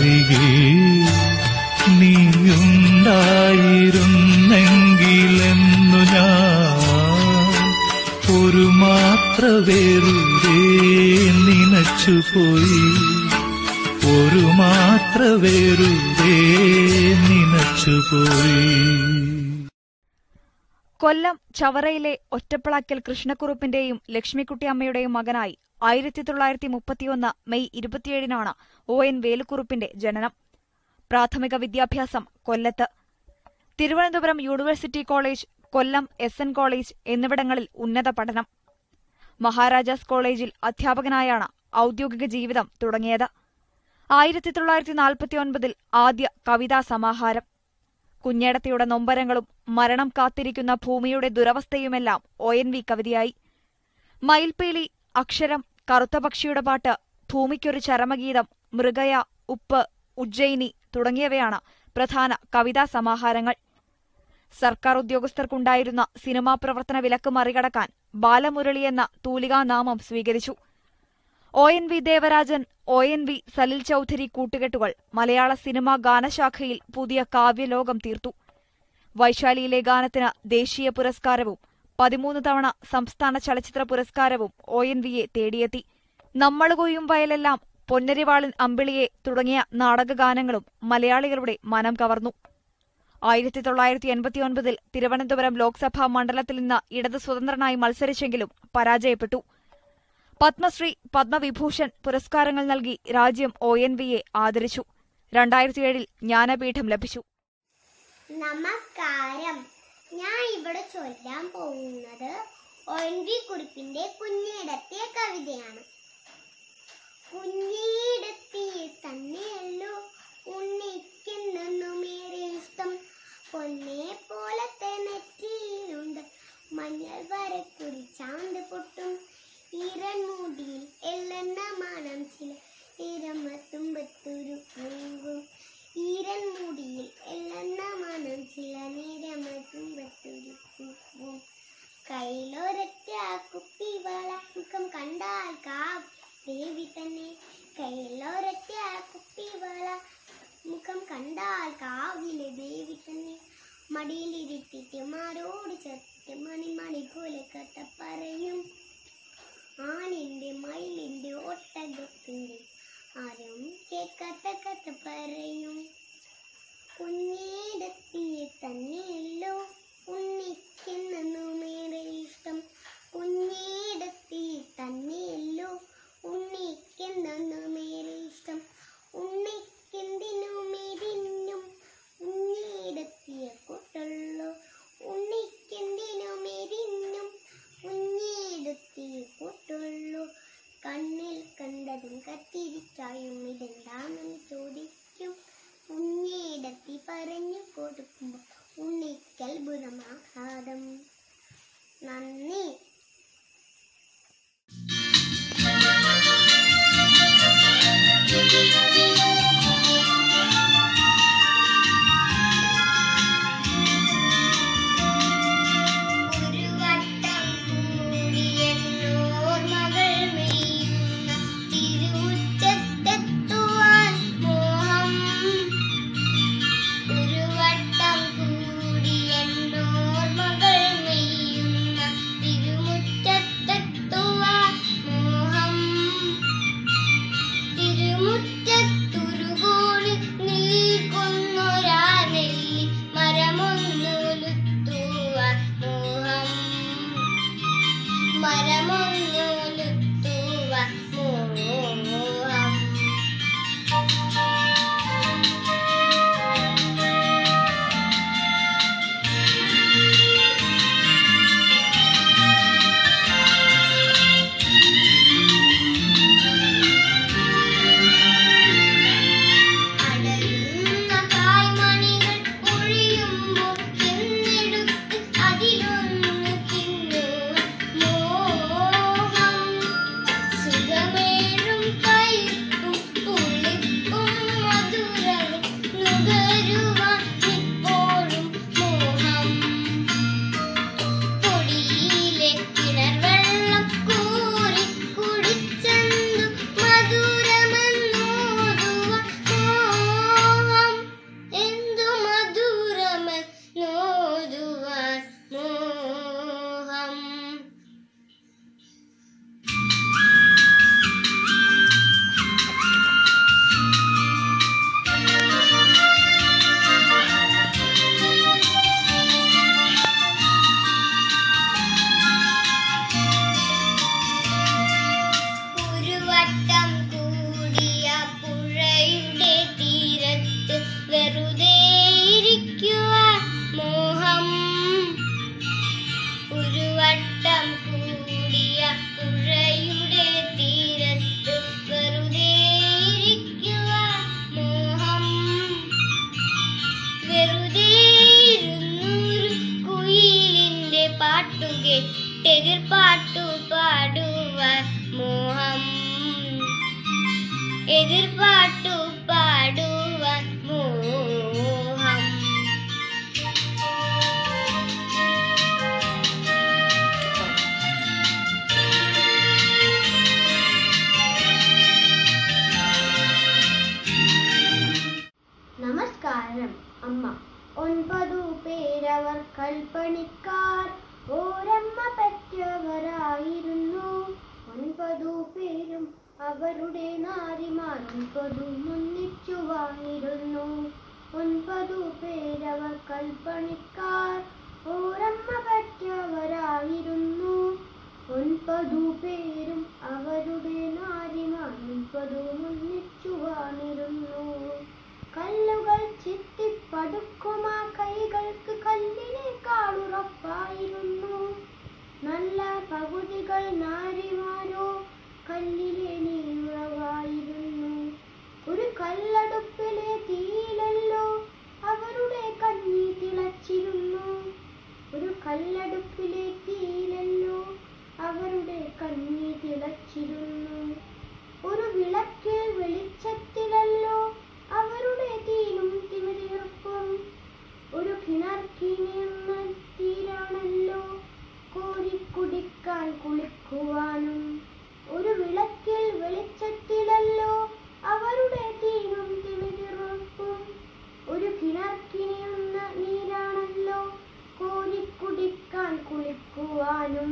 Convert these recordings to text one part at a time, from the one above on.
അരികിൽ നീയുണ്ടായിരുന്നെങ്കിലെന്നു ഞാൻ ഒരു മാത്ര വെറുതെ നനച്ചുപോയി ഒരു മാത്ര വെറുതെ നനച്ചുപോയി കൊല്ലം ചവറയിലെ ഒറ്റപ്പിളാക്കൽ കൃഷ്ണക്കുറുപ്പിന്റെയും ലക്ഷ്മിക്കുട്ടിയമ്മയുടെയും മകനായി ആയിരത്തി തൊള്ളായിരത്തി മുപ്പത്തിയൊന്ന് മെയ് ഇരുപത്തിയേഴിനാണ് ഒ എൻ വേലുക്കുറുപ്പിന്റെ ജനനം പ്രാഥമിക വിദ്യാഭ്യാസം കൊല്ലത്ത് Thiruvananthapuram university college Kollam S N college എന്നിവിടങ്ങളിൽ ഉന്നത പഠനം മഹാരാജാസ് കോളേജിൽ അധ്യാപകനായാണ് ഔദ്യോഗിക ജീവിതം തുടങ്ങിയത് ആയിരത്തി തൊള്ളായിരത്തി നാൽപ്പത്തിയൊൻപതിൽ ആദ്യ കവിതാ സമാഹാരം കുഞ്ഞേടത്തിയുടെ നൊമ്പരങ്ങളും മരണം കാത്തിരിക്കുന്ന ഭൂമിയുടെ ദുരവസ്ഥയുമെല്ലാം ഒ എൻ വി കവിതയായി മയിൽപീലി അക്ഷരം കറുത്ത പക്ഷിയുടെ പാട്ട് ഭൂമിക്കൊരു ചരമഗീതം മൃഗയ ഉപ്പ് ഉജ്ജയിനി തുടങ്ങിയവയാണ് പ്രധാന കവിതാ സമാഹാരങ്ങൾ സർക്കാർ ഉദ്യോഗസ്ഥർക്കുണ്ടായിരുന്ന സിനിമാ പ്രവർത്തന വിലക്ക് മറികടക്കാൻ ബാലമുരളി എന്ന തൂലികാനാമം സ്വീകരിച്ചു O N V Devarajan O N V Salil Chowdhury കൂട്ടുകെട്ടുകൾ മലയാള സിനിമാ ഗാനശാഖയിൽ പുതിയ കാവ്യലോകം തീർത്തു വൈശാലിയിലെ ഗാനത്തിന് ദേശീയ പുരസ്കാരവും പതിമൂന്ന് തവണ സംസ്ഥാന ചലച്ചിത്ര പുരസ്കാരവും ഒ എൻ വിയെ തേടിയെത്തി നമ്മൾ കൊയ്യും വയലെല്ലാം പൊന്നരിവാളൻ അമ്പിളിയെ തുടങ്ങിയ നാടകഗാനങ്ങളും മലയാളികളുടെ മനം കവർന്നു ആയിരത്തി തൊള്ളായിരത്തി എൺപത്തിയൊൻപതിൽ തിരുവനന്തപുരം ലോക്സഭാ മണ്ഡലത്തിൽ നിന്ന് ഇടത് സ്വതന്ത്രനായി മത്സരിച്ചെങ്കിലും പരാജയപ്പെട്ടു പത്മശ്രീ പത്മവിഭൂഷൺ പുരസ്കാരങ്ങൾ നൽകി രാജ്യം ഒ എൻ വിയെ ആദരിച്ചു രണ്ടായിരത്തിയേഴിൽ ജ്ഞാനപീഠം ലഭിച്ചു നമസ്കാരം ഞാൻ ഇവിടെ ചൊല്ലാൻ പോകുന്നത് ഒ എൻ വി കുറിപ്പിന്റെ കുഞ്ഞിടത്തിയ കവിതയാണ് കുഞ്ഞിടത്തിയെ തന്നെയല്ലോ ഉണ്ണിക്കുന്നെന്നുമേറെ ഇഷ്ടം പൊന്നെ പോലത്തെ നെറ്റിയിലുണ്ട് മഞ്ഞൾ വരക്കുറി ചാന്ത് പൊട്ടും ഈറൻമൂടിയിൽ എള്ളെണ്ണ മാനം ചില ഇരമത്തുമ്പത്തൊരു പൂങ്കും ഈരൻമുടിയിൽ എള്ളെണ്ണ മണം ചില നേരമത്തുമ്പത്തൊരു പൂവും കയ്യിലൊരൊറ്റ കുപ്പിവള മുഖം കണ്ടാൽ കാവ് ദേവി തന്നെ കയ്യിലൊരൊറ്റ കുപ്പിവള മുഖം കണ്ടാൽ കാവിലെ ദേവി തന്നെ മടിയിലിരുത്തിട്ട് മാരോട് ചേർത്തിട്ട് മണിമണി പോലെ കഥ പറയും ആണിന്റെ മയിലിന്റെ ഒട്ടകത്തിന്റെ ആരും കേൾക്കാത്ത കഥ പറയും കുഞ്ഞിടത്തിയെ തന്നെയല്ലോ ഉണ്ണിക്കെന്നേറെ ഇഷ്ടം കുഞ്ഞിടത്തിയെ തന്നെയല്ലോ ഉണ്ണിക്കെന്നേറെ ഇഷ്ടം ഉണ്ണിക്കെന്തിനുമെതിന്നും ഉണ്ണിയിടത്തിയ കൂട്ടുള്ളൂ ഉണ്ണിക്കെന്തിനുമെതിന്നും ഉണ്ണിയിടത്തിയ കൂട്ടുള്ളൂ കണ്ണിൽ കണ്ടതും കത്തിരിച്ചായും ഇതെന്താണെന്ന് ചോദിക്കും ഉണ്ണിയിടത്തി പറഞ്ഞു കൊടുക്കുമ്പോൾ ഉണ്ണിക്കത്ഭുതമാഘാതം നന്ദി ഒരു വട്ടം കൂടിയെന്നോർമകൾ മെയ്യുന്ന തിരുമുറ്റത്തെത്തുവാൻ മോഹം ഒരു വട്ടം കൂടിയെന്നോർമകൾ മെയ്യുന്ന തിരുമുറ്റത്തെത്തുവാൻ മോഹം തിരുമുറ്റത്തുരുകോട് നിൽക്കുന്നൊരാ നെല്ലി മരമൊന്നുലുത്തുവാൻ മോഹം മരമൊന്നുലുത്തുവാൻ മോഹം അടരുന്ന കായ്മണികൾ പൊഴിയുമ്പോൾ ചെന്നെടുത്ത് അതിലൊന്ന് തിന്നുവാൻ മോഹം സുഖമേഴും കൈ എതിർപാട്ടു പാടുവാൻ മോഹം നമസ്കാരം അമ്മ ഒൻപതു പേരവർ കൽപ്പണിക്കാർ ഓരമ്മ പെറ്റവരായിരുന്നു ഒൻപതു പേരും അവരുടെ നാരിമാർ ഒൻപതും ഒന്നിച്ചു വാങ്ങിയിരുന്നു ഒൻപതു പേരവർ കൽപ്പണിക്കാർ ഓരമ്മ പെറ്റവരായിരുന്നു ഒൻപതു പേരും അവരുടെ നാരിമാർ ഒൻപതും ഒന്നിച്ചു വാണിരുന്നു കല്ലുകൾ ചിത്തിപ്പടുക്കുമാ കൈകൾക്ക് കല്ലിനേക്കാളുറപ്പായിരുന്നു നല്ല പകുതികൾ നാരിമാരോ കല്ലിലെ നീളവായിരുന്നു ഒരു കല്ലടുപ്പിലെ തീയിലല്ലോ അവരുടെ കഞ്ഞി തിളച്ചിരുന്നു ഒരു കല്ലടുപ്പിലെ തീയിലല്ലോ അവരുടെ കഞ്ഞി തിളച്ചിരുന്നു ഒരു വിളക്കിൽ വെളിച്ചത്തിലല്ലോ അവരുടെ തീനും തിമിരിർപ്പും ഒരു കിണർക്കിനിയുന്ന തീരാണല്ലോ കോരിക്കുടിക്കാൻ കുളിക്കുവാനും ഒരു വിളക്കിൽ വെളിച്ചത്തിലല്ലോ അവരുടെ തീനും തിമിരിർപ്പും ഒരു കിണർക്കിനിയുന്ന നീരാണല്ലോ കോരിക്കുടിക്കാൻ കുളിക്കുവാനും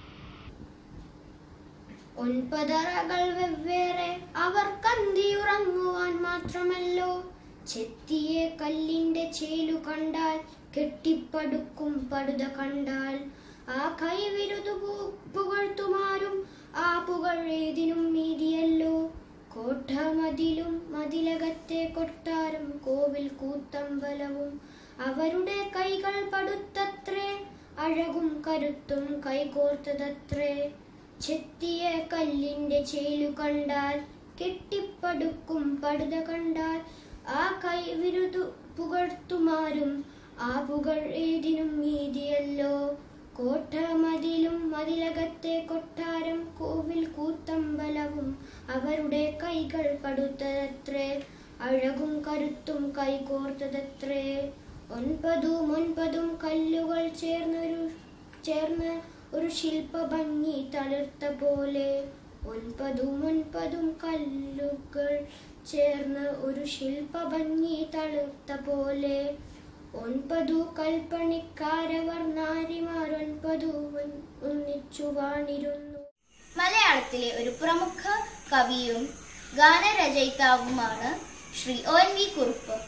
ഒൻപതറകൾ വെവ്വേറെ അവർ കന്തിയുറങ്ങുവാൻ മാത്രമല്ലോ ചെത്തിയ കല്ലിന്റെ ചേലു കണ്ടാൽ കെട്ടിപ്പടുക്കും പടുത കണ്ടാൽ ആ കൈവിരുതു പു- പുകഴ്ത്തുമാരും ആ പുകഴേതിനും മീതിയല്ലോ കോട്ടമതിലും മതിലകത്തെ കൊട്ടാരം കോവിൽ കൂത്തമ്പലവും അവരുടെ കൈകൾ പടുത്തത്രേ അഴകും കരുത്തും കൈകോർത്തതത്രേ ചെത്തിയ കല്ലിന്റെ ചേലു കണ്ടാൽ കെട്ടിപ്പടുക്കും പടുത കണ്ടാൽ ആ കൈ വിരുതു പുകഴ്ത്തുമാരും ആ പുകൾ ഏതിനും മീതിയല്ലോ കോട്ടമതിലും മതിലകത്തെ കൊട്ടാരം കോവിൽ കൂത്തമ്പലവും അവരുടെ കൈകൾ പടുത്തതത്രേ അഴകും കരുത്തും കൈകോർത്തതത്രേ ഒൻപതും ഒൻപതും കല്ലുകൾ ചേർന്നൊരു ചേർന്ന് ഒരു ശില്പഭംഗി തളിർത്ത പോലെ ഒൻപതും ഒൻപതും കല്ലുകൾ ചേർന്ന് ഒരു ശില്പഭംഗി തളിർത്ത പോലെ ഒൻപതു കൽപ്പണിക്കാരവർ നാരിമാർ ഒൻപതു ഒൻ- ഒന്നിച്ചു വാണിരുന്നു മലയാളത്തിലെ ഒരു പ്രമുഖ കവിയും ഗാനരചയിതാവുമാണ് Shri O N V Kurup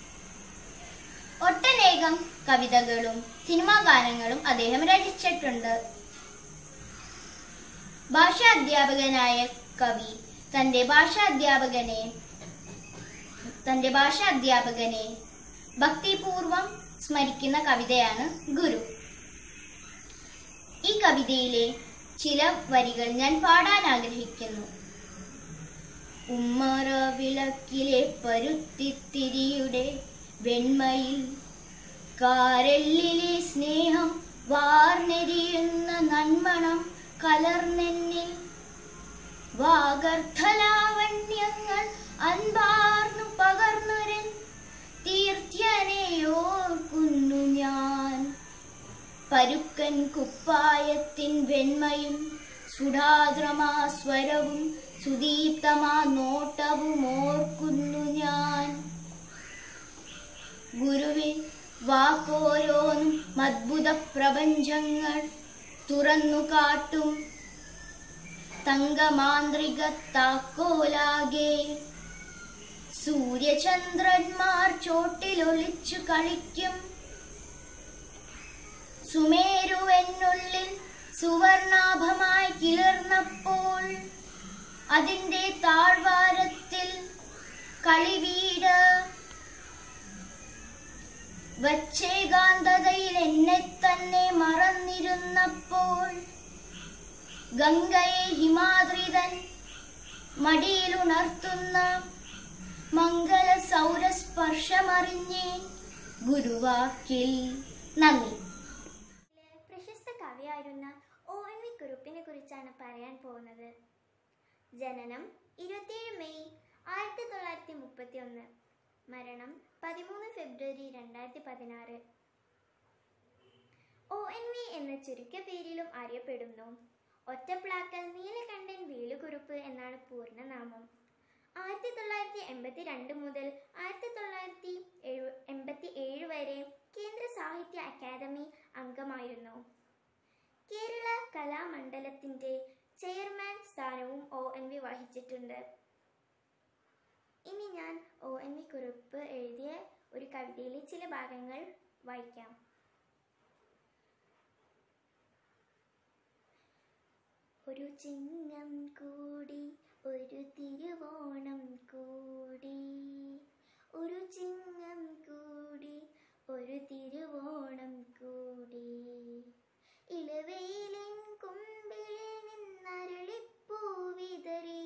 ഒട്ടനേകം കവിതകളും സിനിമാ ഗാനങ്ങളും അദ്ദേഹം രചിച്ചിട്ടുണ്ട് ഭാഷാ അധ്യാപകനായ കവി തന്റെ ഭാഷാ അധ്യാപകനെ തന്റെ ഭാഷാ അധ്യാപകനെ ഭക്തിപൂർവം സ്മരിക്കുന്ന കവിതയാണ് ഗുരു ഈ കവിതയിലെ ചില വരികൾ ഞാൻ പാടാൻ ആഗ്രഹിക്കുന്നു ഉമ്മറ വിളക്കിലെ പരുത്തിത്തിരിയുടെ വെണ്മയിൽ കാരല്ലിലെ സ്നേഹം വാർന്നെരിയുന്ന നന്മണം കലർന്നെന്നിൽ വാഗർദ്ധലാവണ്യങ്ങൾ അൻപാർന്നു പകർന്നൊരൻ തീർത്ഥ്യനെയോർക്കുന്നു ഞാൻ പരുക്കൻ കുപ്പായത്തിൻ വെണ്മയും സുധാദ്രമാ സ്വരവും സുദീപ്തമാ നോട്ടവും ഓർക്കുന്നു ഞാൻ ഗുരുവിൻ വാക്കോരോന്നും അദ്ഭുത പ്രപഞ്ചങ്ങൾ തുറന്നു കാട്ടും തങ്കമാന്ത്രിക താക്കോലാകെ സൂര്യചന്ദ്രന്മാർ ചോട്ടിലൊളിച്ചു കളിക്കും സുമേരുവെന്നുള്ളിൽ സുവർണാഭമായി കിളർന്നപ്പോൾ അതിന്റെ താഴ്വാരത്തിൽ കളിവീട് വച്ചേകാന്തതയിൽ എന്നെ തന്നെ മറന്നിരുന്നപ്പോൾ ഗംഗയെ ഹിമാദ്രിതൻ മടിയിലുണർത്തുന്ന മംഗള സൗരസ്പർശമറിഞ്ഞേൻ ഗുരുവാക്കിൽ നന്ദി പ്രശസ്ത കവിയായിരുന്ന ഒ എൻ വി കുറുപ്പിനെ കുറിച്ചാണ് പറയാൻ പോകുന്നത് ജനനം ഇരുപത്തിയേഴ് മെയ് ആയിരത്തി തൊള്ളായിരത്തി മുപ്പത്തി ഒന്ന് മരണം പതിമൂന്ന് ഫെബ്രുവരി രണ്ടായിരത്തി പതിനാറ് ഒ എൻ വി എന്ന ചുരുക്കപ്പേരിലും അറിയപ്പെടുന്നു ഒറ്റപ്ലാക്കൽ നീലകണ്ഠൻ വേലുകുറുപ്പ് എന്നാണ് പൂർണ്ണനാമം ആയിരത്തി തൊള്ളായിരത്തി എൺപത്തി രണ്ട് മുതൽ ആയിരത്തി തൊള്ളായിരത്തി എഴു എൺപത്തി ഏഴ് വരെ കേന്ദ്ര സാഹിത്യ അക്കാദമി അംഗമായിരുന്നു കേരള കലാമണ്ഡലത്തിന്റെ ചെയർമാൻ സ്ഥാനവും ഒ എൻ വി വഹിച്ചിട്ടുണ്ട് ഇനി ഞാൻ ഒ എൻ വി കുറിപ്പ് എഴുതിയ ഒരു കവിതയിലെ ചില ഭാഗങ്ങൾ വായിക്കാം ഒരു ചിങ്ങം കൂടി ഒരു തിരുവോണം കൂടി ഒരു ചിങ്ങം കൂടി ഒരു തിരുവോണം കൂടി ഇളവെയിലിൻ കുമ്പിൽ നിന്നരളിപ്പൂ വിതറി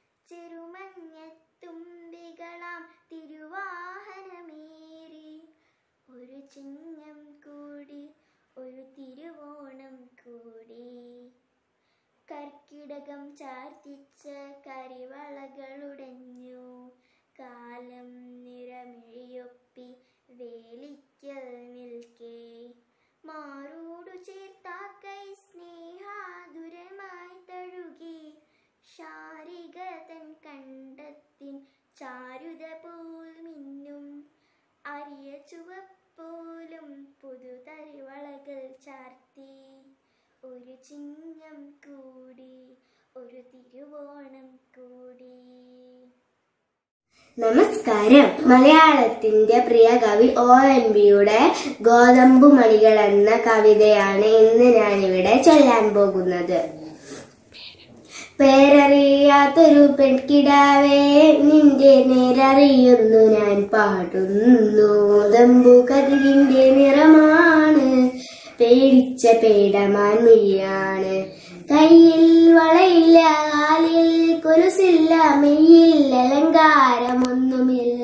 ചെറുമഞ്ഞത്തുമ്പികളാം തിരുവാഹനമേറി ഒരു ചിങ്ങം കൂടി ഒരു തിരുവോണം കൂടി കർക്കിടകം ചാർത്തിച്ച കരിവളകളുടഞ്ഞു കാലം നിറമിഴിയൊപ്പി വേലിക്കൽ നിൽക്കേ മാറോടു ചേർത്താക്കൈ സ്നേഹാതുരമായി തഴുകി ശാരിക തൻ കണ്ടത്തിൻ ചാരുത പോൽ മിന്നും അരിയ ചുവപ്പോലും പുതുതരിവളകൾ ചാർത്തി ഒരു ചിങ്ങം കൂടി ഒരു തിരുവോണം കൂടി നമസ്കാരം മലയാളത്തിന്റെ പ്രിയ കവി ഒ എൻ വിയുടെ ഗോതമ്പു മണികൾ എന്ന കവിതയാണ് ഇന്ന് ഞാനിവിടെ ചൊല്ലാൻ പോകുന്നത് പേരറിയാത്തൊരു പെൺകിടാവേ നിന്റെ നേരറിയുന്നു ഞാൻ പാടുന്നു ഗോതമ്പു കതിരിന്റെ നിറമാണ് പേടിച്ച പേടമാൻ മിഴിയാണ് കയ്യിൽ വളയില്ല കാലിൽ കൊലുസില്ല മെയ്യിൽ അലങ്കാരമൊന്നുമില്ല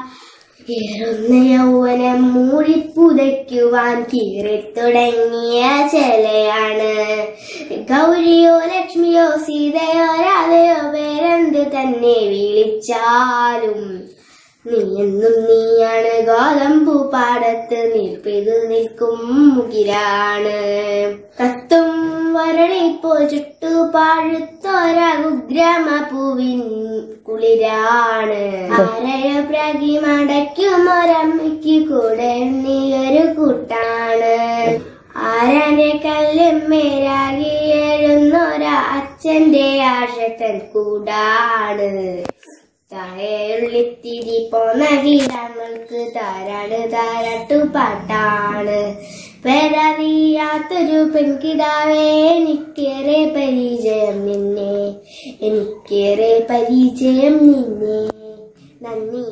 ഏറുന്ന യൗവനം മൂടിപ്പുതയ്ക്കുവാൻ കീറിത്തുടങ്ങിയ ചെലയാണ് ഗൗരിയോ ലക്ഷ്മിയോ സീതയോ രാധയോ പേരെന്ത് തന്നെ വിളിച്ചാലും നീ എന്നും നീയാണ് ഗോതമ്പു പാടത്ത് നിൽപ്പിത് നിൽക്കും മുകിലാണ് കത്തും വരളിപ്പോ ചുട്ടു പാഴുത്തോരാകുഗ്രാമ പൂവിൻ കുളിരാണ് ആരയ പ്രാഗി മടയ്ക്കും ഒരമ്മയ്ക്ക് കൂടെ നീയൊരു കൂട്ടാണ് ആരാന്റെ കല്ലുമ്മേരാകി എഴുന്നൊര അച്ഛന്റെ ആശത്തൻ കൂടാണ് തായുള്ളിത്തിരി പോന്ന ഗീതങ്ങൾക്ക് താരാണ് താരാട്ടു പാട്ടാണ് പേരറിയാത്തൊരു പെൺകിടാവേ എനിക്കേറെ പരിചയം നിന്നെ എനിക്കേറെ പരിചയം നിന്നെ നന്ദി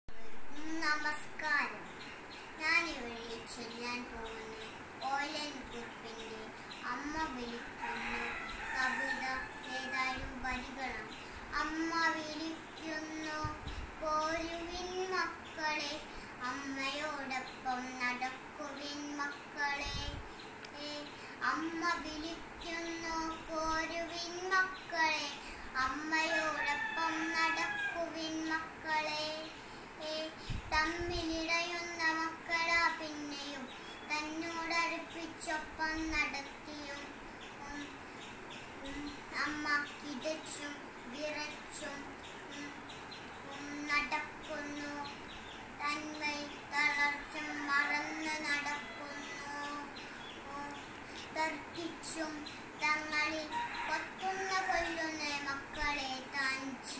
നമസ്കാരം ഞാൻ ഇവിടെ ചൊല്ലാൻ പോകുന്ന ഓലൻ കുറിപ്പിന്റെ അമ്മ വിളിക്കുന്നു കവിത ഏതായാലും വരികളാണ് അമ്മ വിളിക്കുന്നു പോരുവിൻ മക്കളെ അമ്മയോടൊപ്പം നടക്കുവിൻ മക്കളെ ഏ, അമ്മ വിളിക്കുന്നു പോരുവിൻ മക്കളെ അമ്മയോടൊപ്പം നടക്കുവിൻ മക്കളെ ഏ, തമ്മിലിടയുന്ന മക്കളാ പിന്നെയും തന്നോടടുപ്പിച്ചൊപ്പം നടത്തിയും ഉം, ഉം, അമ്മ കിതച്ചും വിറച്ചും ഉം, ഉം, നടക്കുന്നു തന്മൈ തളർച്ചും മറന്ന് നടക്കുന്നു ഉം, തർക്കിച്ചും തങ്ങളിൽ കൊത്തുന്ന കൊല്ലുന്ന മക്കളെ താൻ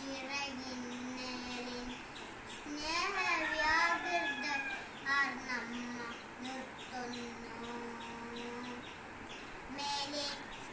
ചിറകിന്നേലിൻ സ്നേഹവ്യാകൃത ആർന്നമ്മ നിർത്തുന്നു മേലെ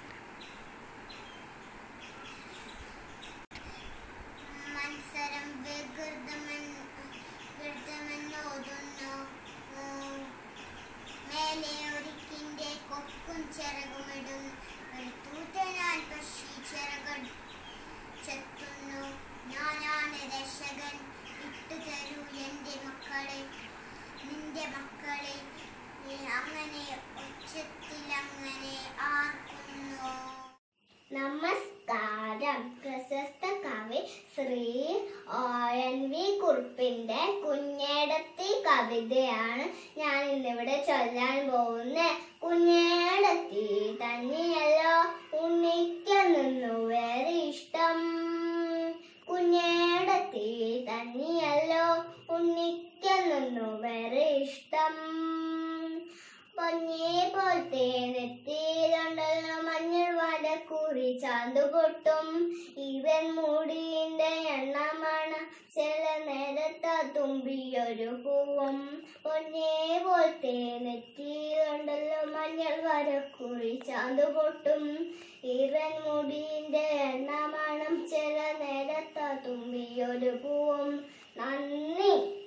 മത്സരം വികൃതമെന്ന് വികൃതമെന്നോതുന്നു ഉം. മേലെ ഒരുക്കിന്റെ കൊക്കും ചിറകുമിടും തൂറ്റനാൽ പക്ഷി ചിറകട് ചെത്തുന്നു ഞാനാണ് രക്ഷകൻ ഇട്ടു തരൂ എന്റെ മക്കളെ നിന്റെ മക്കളെ ഏ, അങ്ങനെ ഉച്ചത്തിൽ അങ്ങനെ ആർക്കുന്നു നമസ്കാരം പ്രശസ്ത കവി ശ്രീ ഒ എൻ വി കുറുപ്പിന്റെ കുഞ്ഞേടത്തി കവിതയാണ് ഞാൻ ഇന്നിവിടെ ചൊല്ലാൻ പോകുന്നത് കുഞ്ഞേടത്തി തന്നെയല്ലോ ഉണ്ണിക്കുന്നു വേറെ ഇഷ്ടം കുഞ്ഞേടത്തി തന്നെയല്ലോ ഉണ്ണിക്കുന്നു വേറെ ഇഷ്ടം പൊന്നേ പോലത്തെ നെറ്റിയിലുണ്ടല്ലോ മഞ്ഞൾ വര കുറി ചാന്തു പൊട്ടും ഇവൻ മൂടിന്റെ എണ്ണമാണ് ചില നേരത്തെ തുമ്പിയൊരു പൂവും പൊന്നേ പോലത്തെ നെറ്റിയിലുണ്ടല്ലോ മഞ്ഞൾ വര കുറി ചാന്തു പൊട്ടും ഇവൻ മുടിന്റെ എണ്ണമണം ചില നേരത്തെ തുമ്പിയൊരു പൂവും നന്ദി